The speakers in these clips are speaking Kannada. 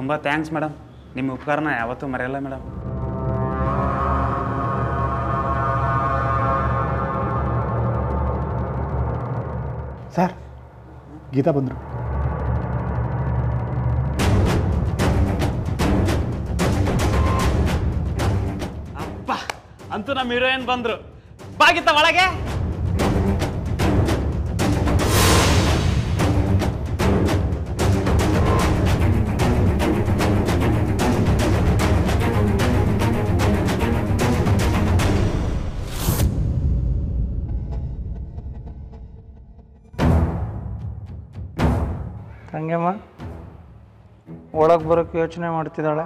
ತುಂಬ ಥ್ಯಾಂಕ್ಸ್ ಮೇಡಮ್ ನಿಮ್ಮ ಉಪಕಾರನ ಯಾವತ್ತೂ ಮರೆಯಲ್ಲ ಮೇಡಮ್ ಸರ್ ಗೀತಾ ಬಂದರು ಅಪ್ಪ ಅಂತೂ ನಮ್ಮ ಹೀರೋಯಿನ್ ಬಂದರು ಬಾಗಿತ್ತ ಒಳಗೆ ತಂಗಮ್ಮ ಒಳಗೆ ಬರೋಕ್ಕೆ ಯೋಚನೆ ಮಾಡ್ತಿದ್ದಾಳೆ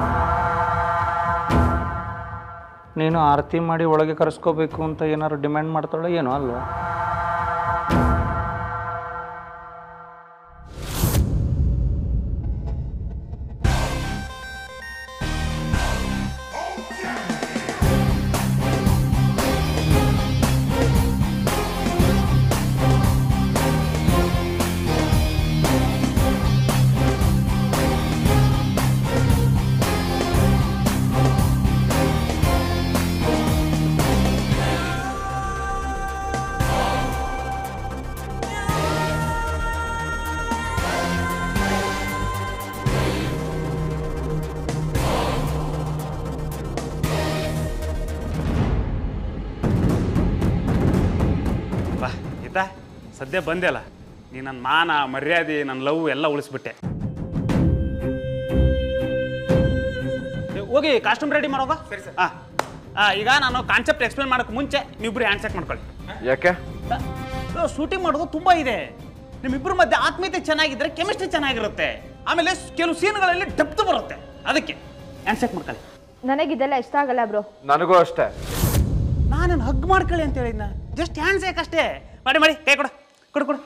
ನೀನು ಆರತಿ ಮಾಡಿ ಒಳಗೆ ಕರೆಸ್ಕೋಬೇಕು ಅಂತ ಏನಾದ್ರು ಡಿಮ್ಯಾಂಡ್ ಮಾಡ್ತಾಳೆ ಏನೋ ಅಲ್ವಾ ಬಾ ಗೀತಾ ಸದ್ಯ ಬಂದೆಲ್ಲ ನೀ ನನ್ನ ಮಾನ ಮರ್ಯಾದೆ ನನ್ನ ಲವ್ ಎಲ್ಲ ಉಳಿಸ್ಬಿಟ್ಟೆ ಏ, ಹೋಗಿ ಕಾಸ್ಟ್ಯೂಮ್ ರೆಡಿ ಮಾಡೋಗ ಸರಿ ಸರ್ ಹಾಂ ಈಗ ನಾನು ಕಾನ್ಸೆಪ್ಟ್ ಎಕ್ಸ್ಪ್ಲೇನ್ ಮಾಡೋಕೆ ಮುಂಚೆ ನೀವಿಬ್ರು ಹ್ಯಾಂಡ್ ಚೆಕ್ ಮಾಡ್ಕೊಳ್ಳಿ ಯಾಕೆ ಶೂಟಿಂಗ್ ಮಾಡೋದು ತುಂಬ ಇದೆ ನಿಮ್ಮಿಬ್ಬರ ಮಧ್ಯೆ ಆತ್ಮೀಯತೆ ಚೆನ್ನಾಗಿದ್ರೆ ಕೆಮಿಸ್ಟ್ರಿ ಚೆನ್ನಾಗಿರುತ್ತೆ ಆಮೇಲೆ ಸ್- ಕೆಲವು ಸೀನ್ಗಳಲ್ಲಿ ಡೆಪ್ತ್ ಬರುತ್ತೆ ಅದಕ್ಕೆ ಹ್ಯಾಂಡ್ ಚೆಕ್ ಮಾಡ್ಕೊಳ್ಳಿ ನನಗಿದೆಲ್ಲ ಇಷ್ಟ ಆಗಲ್ಲ ಬ್ರೋ ನನಗೂ ಅಷ್ಟೇ ನಾನು ಹಗ್ ಮಾಡ್ಕೊಳ್ಳಿ ಅಂತ ಹೇಳಿದ್ನ ಜಸ್ಟ್ ಹ್ಯಾಂಡ್ ಶೇಕ್ ಅಷ್ಟೇ ಮಾಡಿ ಮಾಡಿ ಕೈ ಕೊಡು ಕೊಡು ಕೊಡು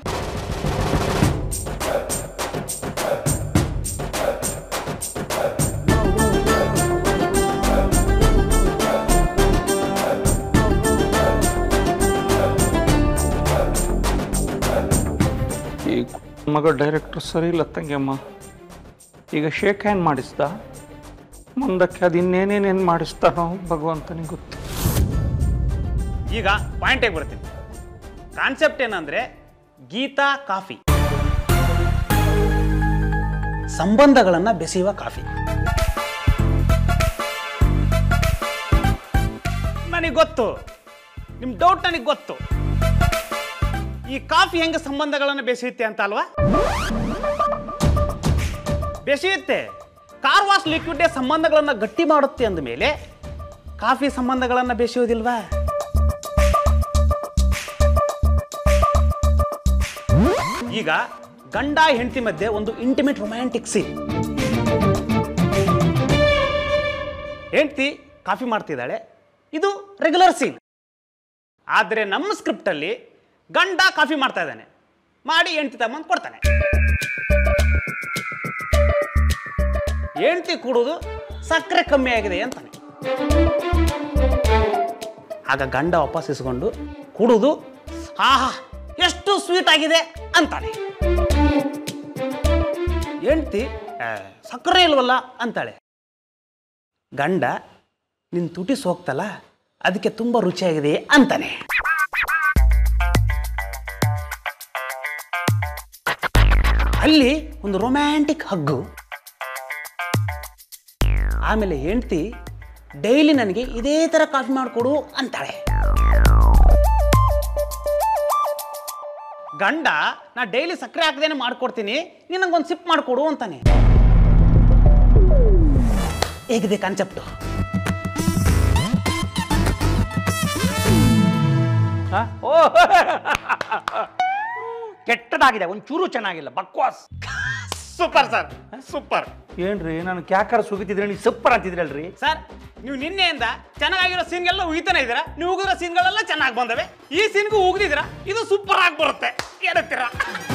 ಈ ಮಗ ಡೈರೆಕ್ಟರ್ ಸರಿ ಇಲ್ಲ ತಂಗಮ್ಮ ಈಗ ಶೇಕ್ ಹ್ಯಾಂಡ್ ಮಾಡಿಸ್ದ ಮುಂದಕ್ಕೆ ಅದು ಇನ್ನೇನೇನೇನು ಮಾಡಿಸ್ತಾನೋ ಭಗವಂತನಿಗೆ ಗೊತ್ತು ಈಗ ಪಾಯಿಂಟಿಗೆ ಬರ್ತೀನಿ ಕಾನ್ಸೆಪ್ಟ್ ಏನಂದ್ರೆ ಗೀತಾ ಕಾಫಿ ಸಂಬಂಧಗಳನ್ನ ಬೆಸೆಯುವ ಕಾಫಿ ನನಗೆ ಗೊತ್ತು ನಿಮ್ ಡೌಟ್ ನನಗೆ ಗೊತ್ತು ಈ ಕಾಫಿ ಹೆಂಗೆ ಸಂಬಂಧಗಳನ್ನು ಬೆಸೆಯುತ್ತೆ ಅಂತ ಅಲ್ವಾ ಬೆಸೆಯುತ್ತೆ ಕಾರ್ ವಾಶ್ ಲಿಕ್ವಿಡ್ ಸಂಬಂಧಗಳನ್ನು ಗಟ್ಟಿ ಮಾಡುತ್ತೆ ಅಂದ ಮೇಲೆ ಕಾಫಿ ಸಂಬಂಧಗಳನ್ನು ಬೆಸೆಯೋದಿಲ್ವಾ ಈಗ ಗಂಡ ಹೆಂಡತಿ ಮಧ್ಯೆ ಒಂದು ಇಂಟಿಮೇಟ್ ರೊಮ್ಯಾಂಟಿಕ್ ಸೀನ್ ಹೆಂಡತಿ ಕಾಫಿ ಮಾಡ್ತಿದ್ದಾಳೆ ಇದು ರೆಗ್ಯುಲರ್ ಸೀನ್ ಆದರೆ ನಮ್ಮ ಸ್ಕ್ರಿಪ್ಟಲ್ಲಿ ಗಂಡ ಕಾಫಿ ಮಾಡ್ತಾ ಇದ್ದಾನೆ ಮಾಡಿ ಹೆಂಡತಿ ತಮ್ಮಂದು ಕೊಡ್ತಾನೆ ಹೆಂಡತಿ ಕುಡಿದು ಸಕ್ಕರೆ ಕಮ್ಮಿ ಆಗಿದೆ ಅಂತಾನೆ ಆಗ ಗಂಡ ವಾಪಸ್ ಇಸ್ಕೊಂಡು ಕುಡಿದು ಆಹಾ ಎಷ್ಟು ಸ್ವೀಟ್ ಆಗಿದೆ ಅಂತಾನೆ ಹೆಂಡ್ತಿ "ಆ, ಸಕ್ಕರೆ ಇಲ್ವಲ್ಲ ಅಂತಾಳೆ ಗಂಡ ನಿನ್ ತುಟಿ ಸೋಕ್ತಲ್ಲ ಅದಕ್ಕೆ ತುಂಬಾ ರುಚಿಯಾಗಿದೆ ಅಂತಾನೆ ಅಲ್ಲಿ ಒಂದು ರೊಮ್ಯಾಂಟಿಕ್ ಹಗ್ಗು ಆಮೇಲೆ ಹೆಂಡ್ತಿ ಡೈಲಿ ನನಗೆ ಇದೇ ಥರ ಕಾಫಿ ಮಾಡಿಕೊಡು ಅಂತಾಳೆ ಗಂಡ ನಾ ಡೈಲಿ ಸಕ್ಕರೆ ಹಾಕದೇನೆ ಮಾಡ್ಕೊಡ್ತೀನಿ ನೀನು ನಂಗೊಂದು ಸಿಪ್ ಮಾಡಿಕೊಡು ಅಂತಾನೆ ಹೇಗಿದೆ ಕಾನ್ಸೆಪ್ಟು ಓ ಕೆಟ್ಟದಾಗಿದೆ ಒಂಚೂರು ಚೆನ್ನಾಗಿಲ್ಲ ಬಕ್ವಾಸ್ ಸೂಪರ್ ಸರ್ ಸೂಪರ್ ಏನ್ರಿ ನಾನು ಕ್ಯಾಕರ ಸುಗಿತಿದ್ರೆ ನೀವು ಸೂಪರ್ ಅಂತಿದ್ರಲ್ರಿ ಸರ್ ನೀವು ನಿನ್ನೆಯಿಂದ ಚೆನ್ನಾಗಿರೋ ಸೀನ್ಗೆಲ್ಲ ಉಗಿತಾನೆ ಇದ್ದೀರಾ ನೀವು ಉಗಿದಿರೋ ಸೀನ್ಗಳೆಲ್ಲ ಚೆನ್ನಾಗಿ ಬಂದವೆ ಈ ಸೀನ್ಗೂ ಉಗಿದಿದ್ದೀರಾ ಇದು ಸೂಪರ್ ಆಗಿ ಬರುತ್ತೆ ಏನತ್ತೀರಾ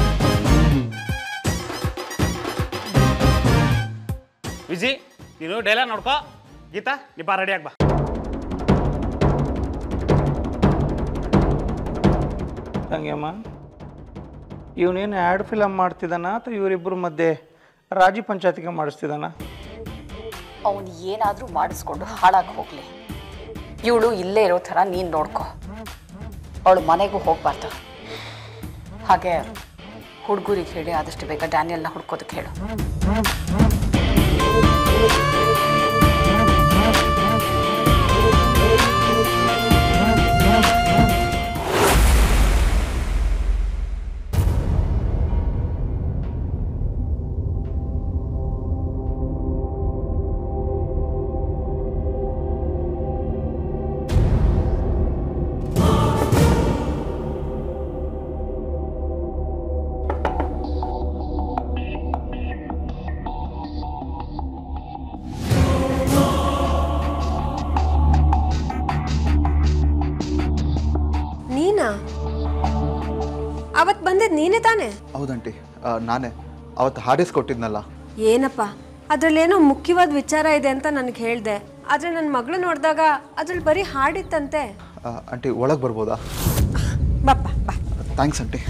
ವಿಜಿ ನೀನು ಡೈಲಾಗ್ ನೋಡ್ಕೋ ಗೀತಾ ನೀ ಬಾ ರೆಡಿ ಬಾ ತಂಗಿಯಮ್ಮ ಇವನೇನು ಆ್ಯಡ್ ಫಿಲಮ್ ಮಾಡ್ತಿದ್ದಾನ ಅಥವಾ ಇವರಿಬ್ಬರ ಮಧ್ಯೆ ರಾಜಿ ಪಂಚಾಯತಿಗೆ ಮಾಡಿಸ್ತಿದ್ದಾನ ಅವನು ಏನಾದರೂ ಮಾಡಿಸ್ಕೊಂಡು ಹಾಳಾಗಿ ಹೋಗಲಿ ಇವಳು ಇಲ್ಲೇ ಇರೋ ಥರ ನೀನು ನೋಡ್ಕೊ ಅವಳು ಮನೆಗೂ ಹೋಗ್ಬಾರ್ದು ಹಾಗೆ ಹುಡುಗರಿಗೆ ಹೇಳಿ ಆದಷ್ಟು ಬೇಗ ಡ್ಯಾನಿಯಲ್ನ ಹುಡ್ಕೋದಕ್ಕೆ ಹೇಳು ನೀನಾ ಅವತ್ ಬಂದಿದ್ ನೀನೇ ತಾನೇ ಹೌದಂಟಿ ಆ, ನಾನೇ ಅವತ್ತು ಹಾಡಿಸ್ ಕೊಟ್ಟಿದ್ನಲ್ಲ ಏನಪ್ಪ ಅದ್ರಲ್ಲೇನೋ ಮುಖ್ಯವಾದ ವಿಚಾರ ಇದೆ ಅಂತ ನನಗೆ ಹೇಳ್ದೆ ಆದ್ರೆ ನನ್ನ ಮಗಳು ನೋಡಿದಾಗ ಅದ್ರಲ್ಲಿ ಬರೀ ಹಾಡಿತ್ತಂತೆ ಆ, ಆಂಟಿ ಒಳಗೆ ಬರ್ಬೋದಾ ಬಪ್ಪ ಬಾ ಥ್ಯಾಂಕ್ಸ್ ಆಂಟಿ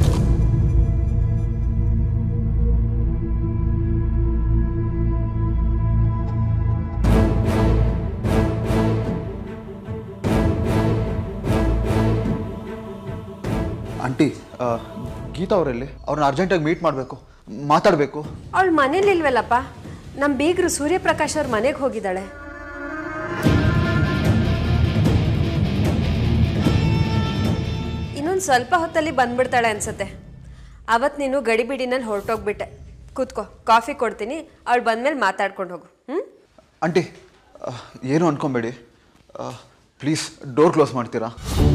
ಆಂಟಿ ಆ, ಗೀತಾ ಅವರಲ್ಲಿ ಅವ್ರನ್ನ ಅರ್ಜೆಂಟಾಗಿ ಮೀಟ್ ಮಾಡಬೇಕು ಮಾತಾಡಬೇಕು ಅವಳು ಮನೇಲಿ ಇಲ್ವಲ್ಲಪ್ಪ ನಮ್ಮ ಬೀಗರು ಸೂರ್ಯಪ್ರಕಾಶ್ ಅವ್ರ ಮನೆಗೆ ಹೋಗಿದ್ದಾಳೆ ಇನ್ನೊಂದು ಸ್ವಲ್ಪ ಹೊತ್ತಲ್ಲಿ ಬಂದ್ಬಿಡ್ತಾಳೆ ಅನ್ಸತ್ತೆ ಅವತ್ತು ನೀನು ಗಡಿಬಿಡಿನಲ್ಲಿ ಹೊರಟೋಗ್ಬಿಟ್ಟೆ ಕೂತ್ಕೋ ಕಾಫಿ ಕೊಡ್ತೀನಿ ಅವಳು ಬಂದ್ಮೇಲೆ ಮಾತಾಡ್ಕೊಂಡು ಹೋಗು ಹ್ಞೂ ಆಂಟಿ ಆ, ಏನು ಅನ್ಕೊಬೇಡಿ ಪ್ಲೀಸ್ ಡೋರ್ ಕ್ಲೋಸ್ ಮಾಡ್ತೀರಾ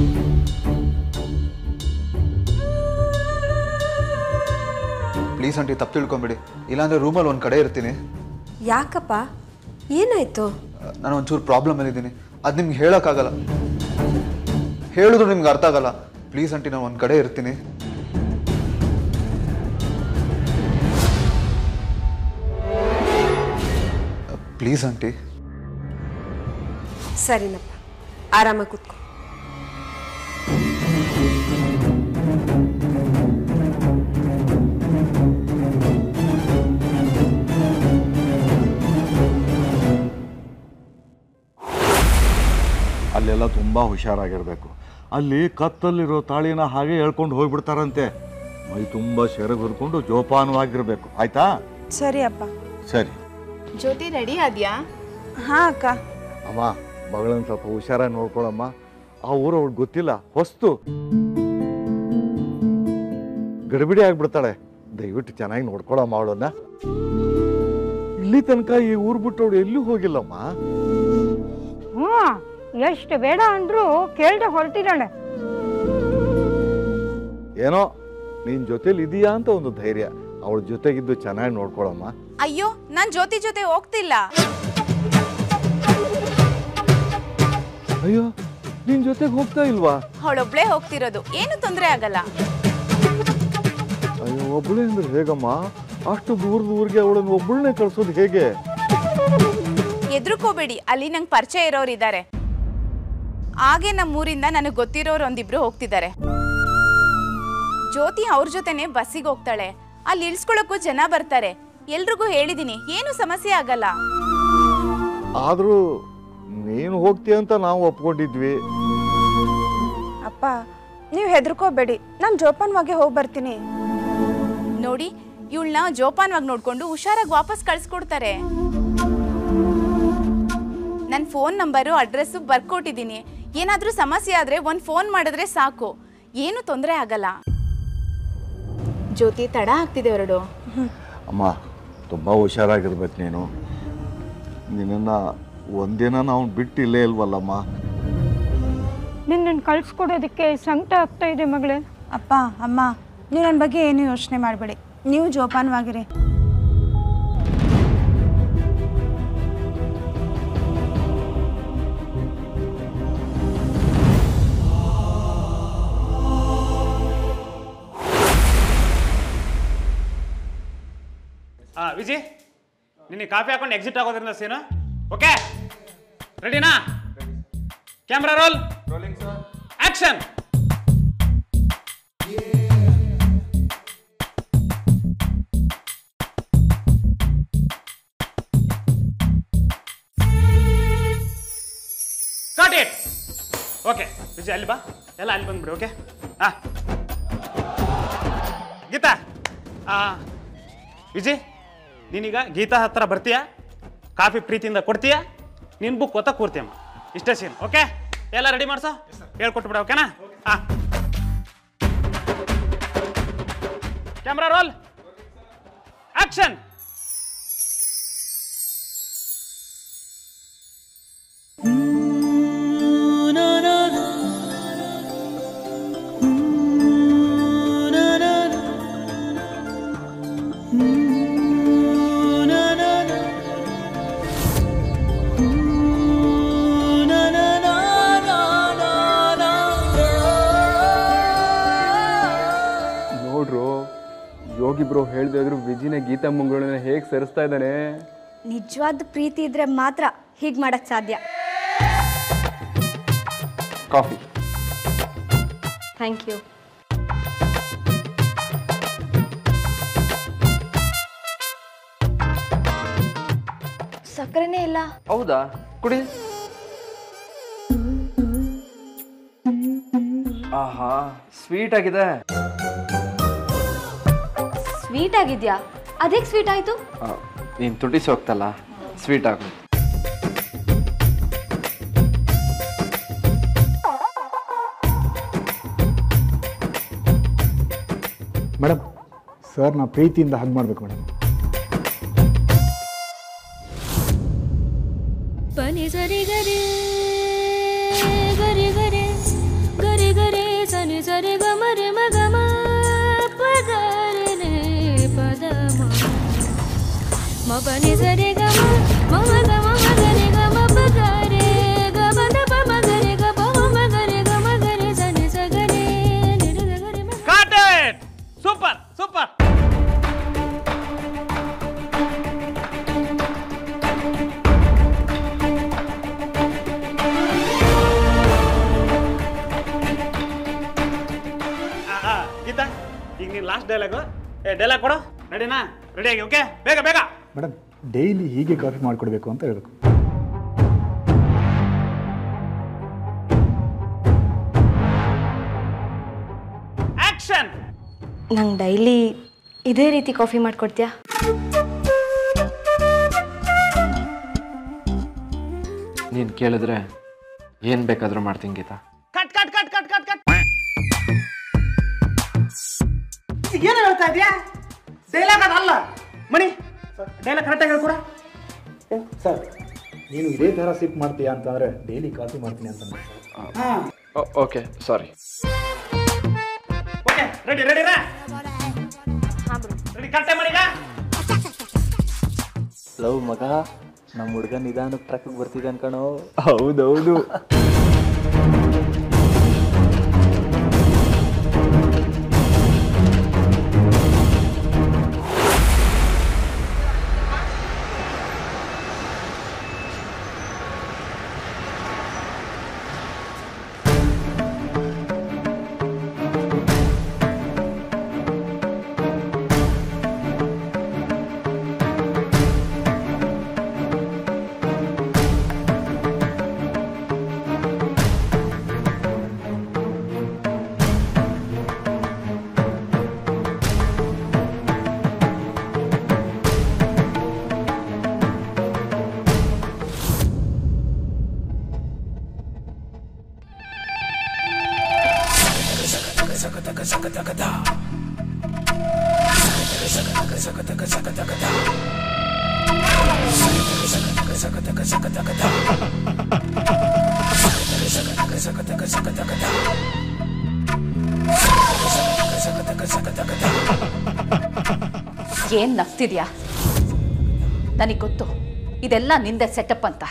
ಪ್ಲೀಸ್ ಆಂಟಿ ತಪ್ಪು ತಿಳ್ಕೊಂಬೇಡಿ ಇಲ್ಲಾಂದ್ರೆ ರೂಮಲ್ಲಿ ಒಂದು ಕಡೆ ಇರ್ತೀನಿ ಯಾಕಪ್ಪ ಏನಾಯ್ತು ನಾನು ಒಂಚೂರು ಪ್ರಾಬ್ಲಮಲ್ಲಿದ್ದೀನಿ ಅದು ನಿಮ್ಗೆ ಹೇಳೋಕ್ಕಾಗಲ್ಲ ಹೇಳಿದ್ರು ನಿಮ್ಗೆ ಅರ್ಥ ಆಗಲ್ಲ ಪ್ಲೀಸ್ ಆಂಟಿ ನಾನು ಒಂದು ಕಡೆ ಇರ್ತೀನಿ ಪ್ಲೀಸ್ ಆಂಟಿ ಸರಿನಪ್ಪ ಆರಾಮಾಗಿ ಕೂತ್ಕೋ ಅಲ್ಲೆಲ್ಲ ತುಂಬ ಹುಷಾರಾಗಿರಬೇಕು ಅಲ್ಲಿ ಕತ್ತಲ್ಲಿರೋ ತಾಳಿನ ಹಾಗೆ ಹೇಳ್ಕೊಂಡು ಹೋಗ್ಬಿಡ್ತಾರಂತೆ ಮೈ ತುಂಬ ಸೆರಗು ಹುರ್ಕೊಂಡು ಜೋಪಾನವಾಗಿರ್ಬೇಕು ಆಯ್ತಾ ಸರಿ ಅಪ್ಪ ಸರಿ ಜ್ಯೋತಿ ರೆಡಿ ಆದ್ಯಾ ಹಾ ಅಕ್ಕ ಅಮ್ಮ ಮಗಳನ್ನ ಸ್ವಲ್ಪ ಹುಷಾರಾಗಿ ನೋಡ್ಕೊಳಮ್ಮ ಆ ಊರು ಅವ್ಳಿಗೆ ಗೊತ್ತಿಲ್ಲ ಹೊಸ್ತು ಗಡಿಬಿಡಿ ಆಗ್ಬಿಡ್ತಾಳೆ ದಯವಿಟ್ಟು ಚೆನ್ನಾಗಿ ನೋಡ್ಕೊಳಮ್ಮ ಅವಳನ್ನ ಇಲ್ಲಿ ತನಕ ಈ ಊರು ಬಿಟ್ಟು ಅವಳು ಎಲ್ಲೂ ಹೋಗಿಲ್ಲಮ್ಮ ಹ್ಞೂ ಎಷ್ಟು ಬೇಡ ಅಂದ್ರೂ ಕೇಳ್ದೆ ಹೊರಟಿದ್ದಾಳೆ ಏನೋ ನಿನ್ ಜೊತೆಲಿ ಇದೆಯಾ ಅಂತ ಒಂದು ಧೈರ್ಯ ಅವಳ ಜೊತೆಗಿದ್ದು ಚೆನ್ನಾಗಿ ನೋಡ್ಕೊಳಮ್ಮ ಅಯ್ಯೋ ನಾನ್ ಜ್ಯೋತಿ ಜೊತೆ ಹೋಗ್ತಿಲ್ಲ ಅಯ್ಯೋ ನಿನ್ ಜೊತೆಗೆ ಹೋಗ್ತಾ ಇಲ್ವಾ ಅವಳೊಬ್ಳೇ ಹೋಗ್ತಿರೋದು ಏನು ತೊಂದರೆ ಆಗಲ್ಲ ಅಯ್ಯೋ ಒಬ್ಬಳೇ ಅಂದ್ರೆ ಹೇಗಮ್ಮ ಅಷ್ಟು ದೂರದ ಊರಿಗೆ ಅವಳನ್ನು ಒಬ್ಬಳನ್ನೇ ಕಳ್ಸೋದು ಹೇಗೆ ಎದ್ರುಕೋಬೇಡಿ ಅಲ್ಲಿ ನಂಗೆ ಪರಿಚಯ ಇರೋರು ಇದ್ದಾರೆ ಹಾಗೆ ನಮ್ಮೂರಿಂದ ನನಗೆ ಗೊತ್ತಿರೋರು ಒಂದಿಬ್ರು ಹೋಗ್ತಿದ್ದಾರೆ ಜ್ಯೋತಿ ಅವ್ರ ಜೊತೆನೆ ಬಸ್ಸಿಗೆ ಹೋಗ್ತಾಳೆ ಅಲ್ಲಿ ಇಳಿಸ್ಕೊಳಕ್ಕೂ ಜನ ಬರ್ತಾರೆ ಎಲ್ರಿಗೂ ಹೇಳಿದೀನಿ ಏನು ಸಮಸ್ಯೆ ಆಗಲ್ಲ ಆದ್ರೂ ನೀನು ಹೋಗ್ತೀಯ ಅಂತ ನಾವು ಒಪ್ಕೊಂಡಿದ್ವಿ ಅಪ್ಪ ನೀವು ಹೆದರ್ಕೋಬೇಡಿ ನಾನು ಜೋಪಾನವಾಗಿ ಹೋಗಿ ಬರ್ತೀನಿ ನೋಡಿ ಇವಳನ್ನ ಜೋಪಾನವಾಗಿ ನೋಡ್ಕೊಂಡು ಹುಷಾರಾಗಿ ವಾಪಸ್ ಕಳ್ಸ್ಕೊಡ್ತಾರೆ ನನ್ನ ಫೋನ್ ನಂಬರು ಅಡ್ರೆಸ್ಸು ಬರ್ಕೊಟ್ಟಿದ್ದೀನಿ ಏನಾದರೂ ಸಮಸ್ಯೆ ಆದರೆ ಒಂದು ಫೋನ್ ಮಾಡಿದ್ರೆ ಸಾಕು ಏನು ತೊಂದರೆ ಆಗಲ್ಲ ಜ್ಯೋತಿ ತಡ ಆಗ್ತಿದೆ ಹೊರಡು ಅಮ್ಮ ತುಂಬ ಹುಷಾರಾಗಿರ್ಬೇಕು ನೀನು ನಿನ್ನನ್ನು ಒಂದಿನ ನಾವು ಬಿಟ್ಟು ಇಲ್ಲೇ ಇಲ್ವಲ್ಲಮ್ಮ ನಿನ್ನನ್ನು ಕಳ್ಸ್ಕೊಡೋದಕ್ಕೆ ಸಂಕಟ ಆಗ್ತಾ ಇದೆ ಮಗಳೇ ಅಪ್ಪ ಅಮ್ಮ ನೀವು ನನ್ನ ಬಗ್ಗೆ ಏನು ಯೋಚನೆ ಮಾಡಬೇಡಿ ನೀವು ಜೋಪಾನವಾಗಿರಿ ಆ, ವಿಜಿ ನಿನಗೆ ಕಾಫಿ ಹಾಕೊಂಡು ಎಕ್ಸಿಟ್ ಆಗೋದ್ರಿಂದ ಸೀನು ಓಕೆ ರೆಡಿನಾ camera roll action okay Vijay ಅಲ್ಲಿ ಬಾ ಎಲ್ಲ ಅಲ್ಲಿ ಬಂದ್ಬಿಡಿ ಓಕೆ ಹಾ ಗೀತಾ ಆ, ವಿಜಯ್ ನೀನೀಗ ಗೀತಾ ಹತ್ರ ಬರ್ತೀಯಾ ಕಾಫಿ ಪ್ರೀತಿಯಿಂದ ಕೊಡ್ತೀಯಾ ನಿನ್ ಬುಕ್ ಓದ್ತಾ ಕೂರ್ತೀಯಮ್ಮ ಇಷ್ಟೇ ಸೀನ್ ಓಕೆ ಎಲ್ಲ ರೆಡಿ ಮಾಡ್ಸೋ ಹೇಳ್ಕೊಟ್ಬಿಡ ಓಕೆನಾ ಹಾ ಕ್ಯಾಮ್ರಾ ರೋಲ್ ಆಕ್ಷನ್ ನೋಡ್ರು ಯೋಗಿ ಬ್ರೋ ಹೇಳ್ದೇ ಇದ್ರು ವಿಜಿನ ಗೀತಾ ಮಂಗಳನ್ನ ಹೇಗೆ ಸರಿಸ್ತಾ ಇದ್ದಾನೆ ನಿಜವಾದ ಪ್ರೀತಿ ಇದ್ರೆ ಮಾತ್ರ ಹೀಗೆ ಮಾಡಕ್ ಸಾಧ್ಯ ಕಾಫಿ ಥ್ಯಾಂಕ್ ಯು ಸಕ್ಕರೆನೇ ಇಲ್ಲ ಹೌದಾ ಕುಡಿ ಆಹಾ ಸ್ವೀಟ್ ಆಗಿದೆ ಸ್ವೀಟ್ ಆಗಿದ್ಯಾ ಅದೇಕ್ ಸ್ವೀಟ್ ಆಯ್ತು ನೀನು ತುಟಿಸಿ ಹೋಗ್ತಲ್ಲ ಸ್ವೀಟ್ ಆಗೋದು ಮೇಡಮ್ ಸರ್ ನಾ ಪ್ರೀತಿಯಿಂದ ಹಗ್ ಮಾಡಬೇಕು ಮೇಡಮ್ ಪನಿ ಸರಿ ಗರಿ ಗರಿ ಗರಿ ಗರಿ ಗರಿ ಸನಿ ಸರಿ ಗ ಮರಿ ಮಗ ಮ ಪದ ರೆ ರೆ ಪದ ಮ ಮ ಪನಿ ಸರಿ ಗ ಮ ಮ ಮ ಗ ಮ ಮ ಗರಿ ಗ ಮ ಪ ಗ ರೆ ಗ ಮ ದ ಪ ಮ ಗರಿ ಗ ಪ ಮ ಮ ಗರಿ ಗ ಮ ಗರಿ ಸನಿ ಸ ಗರಿ ನಿ ರ ಗ ಗರಿ ಮ caught it super super Geeta ಈಗ ನೀನು ಲಾಸ್ಟ್ ಡೈಲಾಗು ಏ ಡೈಲಾಗ್ ಕೊಡು ರೆಡಿನಾ ರೆಡಿಯಾಗಿ ಓಕೆ ಬೇಗ ಬೇಗ ಮೇಡಮ್ ಡೈಲಿ ಹೀಗೆ ಕಾಫಿ ಮಾಡಿಕೊಡ್ಬೇಕು ಅಂತ ಹೇಳಬೇಕು ಆಕ್ಷನ್ ನಂಗೆ ಡೈಲಿ ಇದೇ ರೀತಿ ಕಾಫಿ ಮಾಡ್ಕೊಡ್ತೀಯಾ ನೀನು ಕೇಳಿದ್ರೆ ಏನು ಬೇಕಾದರೂ ಮಾಡ್ತೀನಿ Geeta cut cut cut cut cut cut ಏನು ಹೇಳ್ತಾ ಇದೆಯಾ ಡೈಲಾಗ್ ಅದಲ್ಲ ಮಣಿ ಡೈಲಾಗ್ ಕರೆಕ್ಟಾಗಿ ಹೇಳ್ಕೊಡ ಸರ್ ನೀನು ಇದೇ ಥರ ಸಿಪ್ ಮಾಡ್ತೀಯಾ ಅಂತಂದರೆ ಡೈಲಿ ಕಾಫಿ ಮಾಡ್ತೀನಿ ಅಂತಂದ್ರೆ ಹಾಂ okay sorry okay ready ready ರೇ ರೆಡಿ ಕರೆಕ್ಟಾಗಿ ಮಣಿಗ ಲವ್ ಮಗ ನಮ್ಮ ಹುಡುಗ ನಿಧಾನಕ್ಕೆ ಟ್ರಕ್ಗೆ ಬರ್ತಿದ್ದೆ ಅನ್ಕಣೋ ಹೌದೌದು ಏನ್ ನಗ್ತಿದ್ಯಾ ನನಗೆ ಗೊತ್ತು ಇದೆಲ್ಲ ನಿಂದೆ ಸೆಟಪ್ ಅಂತ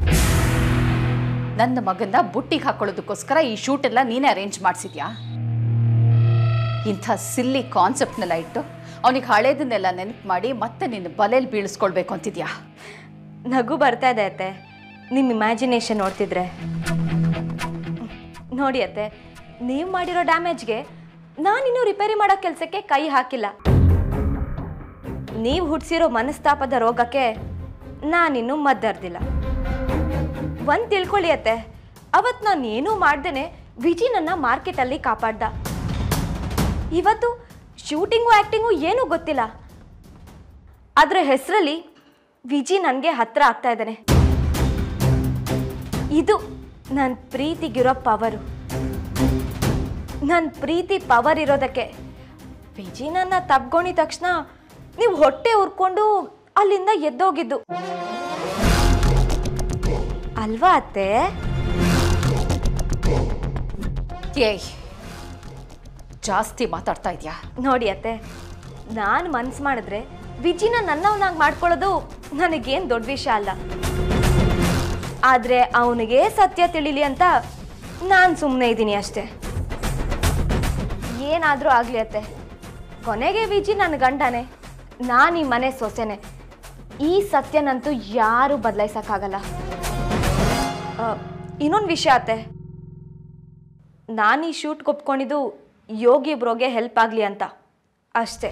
ನನ್ನ ಮಗನ್ನ ಬುಟ್ಟಿಗೆ ಹಾಕೊಳ್ಳೋದಕ್ಕೋಸ್ಕರ ಈ ಶೂಟ್ ಎಲ್ಲ ನೀನೇ ಅರೇಂಜ್ ಮಾಡಿಸಿದ್ಯಾ ಇಂಥ ಸಿಲ್ಲಿ ಕಾನ್ಸೆಪ್ಟ್ನೆಲ್ಲ ಇಟ್ಟು ಅವನಿಗೆ ಹಳೇದನ್ನೆಲ್ಲ ನೆನಪು ಮಾಡಿ ಮತ್ತೆ ನಿನ್ನ ಬಲೆಯಲ್ಲಿ ಬೀಳಿಸ್ಕೊಳ್ಬೇಕು ಅಂತಿದ್ಯಾ ನಗು ಬರ್ತಾ ಇದೆ ಅತ್ತೆ ನಿಮ್ಮ ಇಮ್ಯಾಜಿನೇಷನ್ ನೋಡ್ತಿದ್ರೆ ನೋಡಿ ಅತ್ತೆ ನೀವು ಮಾಡಿರೋ ಡ್ಯಾಮೇಜ್ಗೆ ನಾನಿನ್ನೂ ರಿಪೇರಿ ಮಾಡೋ ಕೆಲಸಕ್ಕೆ ಕೈ ಹಾಕಿಲ್ಲ ನೀವು ಹುಟ್ಟಿಸಿರೋ ಮನಸ್ತಾಪದ ರೋಗಕ್ಕೆ ನಾನಿನ್ನೂ ಮದ್ದರ್ದಿಲ್ಲ ಒಂದು ತಿಳ್ಕೊಳ್ಳಿ ಅತ್ತೆ ಅವತ್ತು ನಾನು ಏನೂ ಮಾಡ್ದೇನೆ ವಿಜಿ ನನ್ನ ಮಾರ್ಕೆಟಲ್ಲಿ ಕಾಪಾಡ್ದ ಇವತ್ತು ಶೂಟಿಂಗು ಆ್ಯಕ್ಟಿಂಗು ಏನೂ ಗೊತ್ತಿಲ್ಲ ಅದರ ಹೆಸರಲ್ಲಿ ವಿಜಿ ನನಗೆ ಹತ್ರ ಆಗ್ತಾ ಇದ್ದಾನೆ ಇದು ನನ್ನ ಪ್ರೀತಿಗಿರೋ ಪವರು ನನ್ನ ಪ್ರೀತಿ ಪವರ್ ಇರೋದಕ್ಕೆ ವಿಜಿ ನನ್ನ ತಬ್ಕೊಂಡಿದ ತಕ್ಷಣ ನೀವು ಹೊಟ್ಟೆ ಉರ್ಕೊಂಡು ಅಲ್ಲಿಂದ ಎದ್ದೋಗಿದ್ದು ಅಲ್ವಾ ಅತ್ತೆ ಏಯ್ ಜಾಸ್ತಿ ಮಾತಾಡ್ತಾ ಇದೆಯಾ ನೋಡಿ ಅತ್ತೆ ನಾನು ಮನ್ಸು ಮಾಡಿದ್ರೆ ವಿಜಿನ ನನ್ನವನಾಗಿ ಮಾಡ್ಕೊಳ್ಳೋದು ನನಗೇನು ದೊಡ್ಡ ವಿಷಯ ಅಲ್ಲ ಆದರೆ ಅವನಿಗೆ ಸತ್ಯ ತಿಳಿಲಿ ಅಂತ ನಾನು ಸುಮ್ಮನೆ ಇದ್ದೀನಿ ಅಷ್ಟೇ ಏನಾದರೂ ಆಗಲಿ ಅತ್ತೆ ಕೊನೆಗೆ ವಿಜಿ ನನ್ನ ಗಂಡನೇ ನಾನು ಈ ಮನೆ ಸೊಸೆನೆ ಈ ಸತ್ಯನಂತೂ ಯಾರೂ ಬದಲಾಯಿಸೋಕ್ಕಾಗಲ್ಲ ಇನ್ನೊಂದು ವಿಷಯ ಅತ್ತೆ ನಾನು ಈ ಶೂಟ್ಗೆ ಒಪ್ಕೊಂಡಿದ್ದು ಯೋಗಿ ಬ್ರೋಗೆ ಹೆಲ್ಪ್ ಆಗಲಿ ಅಂತ ಅಷ್ಟೇ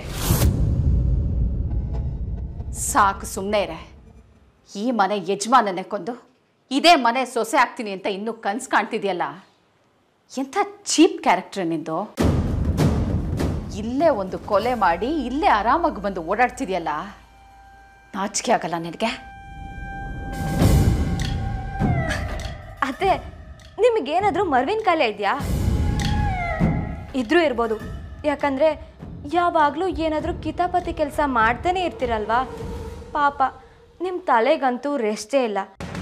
ಸಾಕು ಸುಮ್ಮನೆ ಇರೆ ಈ ಮನೆ ಯಜಮಾನನ್ನೇ ಕೊಂದು ಇದೇ ಮನೆ ಸೊಸೆ ಆಗ್ತೀನಿ ಅಂತ ಇನ್ನೂ ಕನ್ಸು ಕಾಣ್ತಿದ್ಯಲ್ಲ ಎಂಥ ಚೀಪ್ ಕ್ಯಾರೆಕ್ಟರ್ ನಿಂದು ಇಲ್ಲೇ ಒಂದು ಕೊಲೆ ಮಾಡಿ ಇಲ್ಲೇ ಆರಾಮಾಗಿ ಬಂದು ಓಡಾಡ್ತಿದ್ಯಲ್ಲ ನಾಚಿಕೆ ಆಗಲ್ಲ ನಿನಗೆ ಅತ್ತೆ ನಿಮಗೇನಾದರೂ ಮರ್ವಿನ ಕಾಯಿಲೆ ಇದೆಯಾ ಇದ್ರೂ ಇರ್ಬೋದು ಯಾಕಂದರೆ ಯಾವಾಗಲೂ ಏನಾದರೂ ಕಿತಾಪತಿ ಕೆಲಸ ಮಾಡ್ತಾನೆ ಇರ್ತೀರಲ್ವಾ ಪಾಪ ನಿಮ್ಮ ತಲೆಗಂತೂ ರೆಸ್ಟೇ ಇಲ್ಲ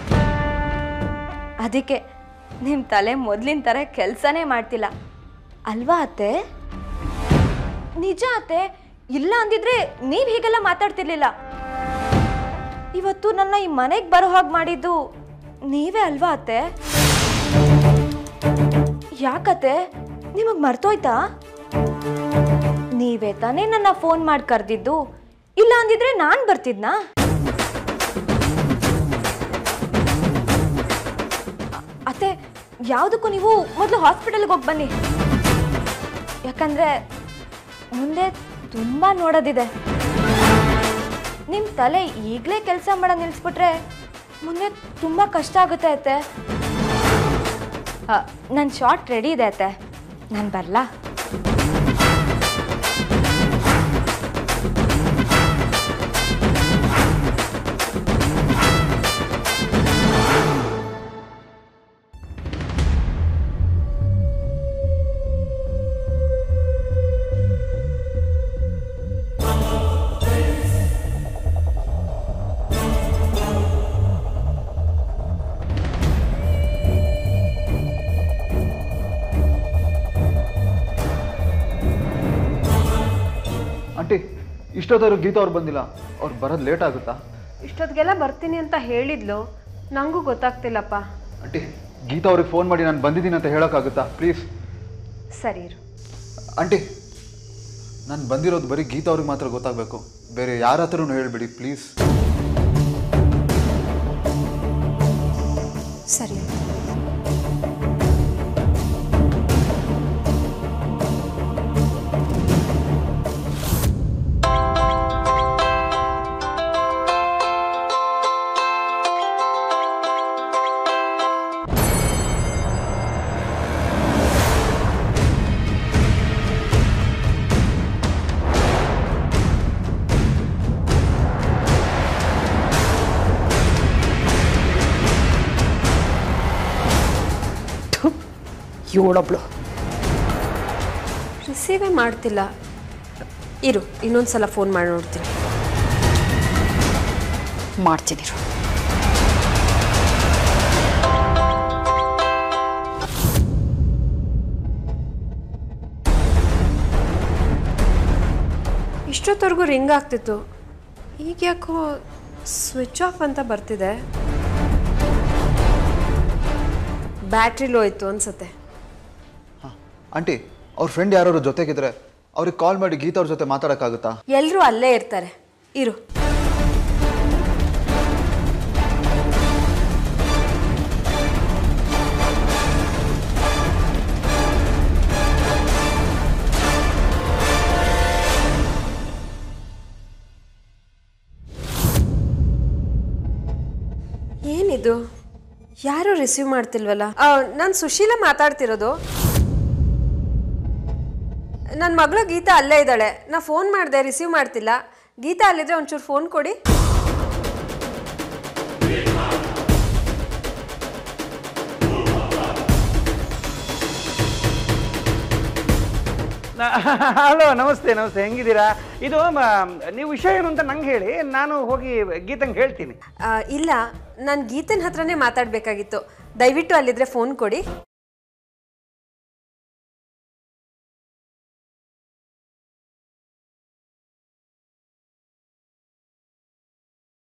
ಅದಕ್ಕೆ ನಿಮ್ಮ ತಲೆ ಮೊದಲಿನ ಥರ ಕೆಲಸನೇ ಮಾಡ್ತಿಲ್ಲ ಅಲ್ವಾ ಅತ್ತೆ ನಿಜ ಅತ್ತೆ ಇಲ್ಲ ಅಂದಿದ್ರೆ ನೀವು ಹೀಗೆಲ್ಲ ಮಾತಾಡ್ತಿರ್ಲಿಲ್ಲ ಇವತ್ತು ನನ್ನ ಈ ಮನೆಗೆ ಬರೋ ಹಾಗೆ ಮಾಡಿದ್ದು ನೀವೇ ಅಲ್ವಾ ಅತ್ತೆ ಯಾಕತ್ತೆ ನಿಮಗೆ ಮರ್ತೋಯ್ತಾ ನೀವೇ ತಾನೇ ನನ್ನ ಫೋನ್ ಮಾಡಿ ಕರೆದಿದ್ದು ಇಲ್ಲ ಅಂದಿದ್ರೆ ನಾನು ಬರ್ತಿದ್ನಾ ಅ- ಅತ್ತೆ ಯಾವುದಕ್ಕೂ ನೀವು ಮೊದಲು ಹಾಸ್ಪಿಟಲ್ಗೆ ಹೋಗಿ ಬನ್ನಿ ಯಾಕಂದ್ರೆ ಮುಂದೆ ತುಂಬ ನೋಡೋದಿದೆ ನಿಮ್ಮ ತಲೆ ಈಗಲೇ ಕೆಲಸ ಮಾಡೋ ನಿಲ್ಲಿಸ್ಬಿಟ್ರೆ ಮುಂದೆ ತುಂಬ ಕಷ್ಟ ಆಗುತ್ತೆ ಅತ್ತೆ ನನ್ನ ಶಾರ್ಟ್ ರೆಡಿ ಇದೆ ಅತ್ತೆ ನಾನು ಬರಲಾ ಆಂಟಿ ಇಷ್ಟೊತ್ತಾದ್ರು ಗೀತಾ ಅವ್ರು ಬಂದಿಲ್ಲ ಅವ್ರು ಬರೋದು ಲೇಟ್ ಆಗುತ್ತಾ ಇಷ್ಟೊತ್ತಿಗೆಲ್ಲ ಬರ್ತೀನಿ ಅಂತ ಹೇಳಿದ್ಲು ನನಗೂ ಗೊತ್ತಾಗ್ತಿಲ್ಲಪ್ಪ ಆಂಟಿ ಗೀತಾ ಅವ್ರಿಗೆ ಫೋನ್ ಮಾಡಿ ನಾನು ಬಂದಿದ್ದೀನಿ ಅಂತ ಹೇಳೋಕ್ಕಾಗುತ್ತಾ ಪ್ಲೀಸ್ ಸರಿ ಇರು ಆಂಟಿ ನಾನು ಬಂದಿರೋದು ಬರೀ ಗೀತಾ ಅವ್ರಿಗೆ ಮಾತ್ರ ಗೊತ್ತಾಗಬೇಕು ಬೇರೆ ಯಾರ ಹತ್ರನೂ ಹೇಳ್ಬಿಡಿ ಪ್ಲೀಸ್ ಸರಿ ಇವಳೊಬ್ಳು ರಿಸೀವೇ ಮಾಡ್ತಿಲ್ಲ ಇರು ಇನ್ನೊಂದು ಸಲ ಫೋನ್ ಮಾಡಿ ನೋಡ್ತೀನಿ ಮಾಡ್ತೀನಿ ಇರು. ಇಷ್ಟೊತ್ತವರೆಗೂ ರಿಂಗ್ ಆಗ್ತಿತ್ತು ಈಗ ಯಾಕೋ ಸ್ವಿಚ್ ಆಫ್ ಅಂತ ಬರ್ತಿದೆ ಬ್ಯಾಟ್ರಿ ಲೋ ಇತ್ತು ಅನ್ಸತ್ತೆ ಆಂಟಿ ಅವ್ರ ಫ್ರೆಂಡ್ ಯಾರು ಜೊತೆಗಿದ್ರೆ ಅವ್ರಿಗೆ ಕಾಲ್ ಮಾಡಿ ಗೀತಾ ಅವ್ರ ಜೊತೆ ಮಾತಾಡೋಕ್ಕಾಗುತ್ತಾ ಎಲ್ಲರೂ ಅಲ್ಲೇ ಇರ್ತಾರೆ ಇರು ಏನಿದು ಯಾರು ರಿಸೀವ್ ಮಾಡ್ತಿಲ್ವಲ್ಲ ನಾನು ಸುಶೀಲ ಮಾತಾಡ್ತಿರೋದು ನನ್ನ ಮಗಳು ಗೀತಾ ಅಲ್ಲೇ ಇದ್ದಾಳೆ ನಾ ಫೋನ್ ಮಾಡಿದೆ ರಿಸೀವ್ ಮಾಡ್ತಿಲ್ಲ ಗೀತಾ ಅಲ್ಲಿದ್ರೆ ಒಂಚೂರು ಫೋನ್ ಕೊಡಿ ಹಲೋ ನಮಸ್ತೆ ನಮಸ್ತೆ ಹೆಂಗಿದ್ದೀರಾ ಇದು ಮ- ನೀವು ವಿಷಯ ಏನು ಅಂತ ನಂಗೆ ಹೇಳಿ ನಾನು ಹೋಗಿ ಗೀತಂಗೆ ಹೇಳ್ತೀನಿ ಆ, ಇಲ್ಲ ನಾನು ಗೀತನ ಹತ್ರನೇ ಮಾತಾಡಬೇಕಾಗಿತ್ತು ದಯವಿಟ್ಟು ಅಲ್ಲಿದ್ರೆ ಫೋನ್ ಕೊಡಿ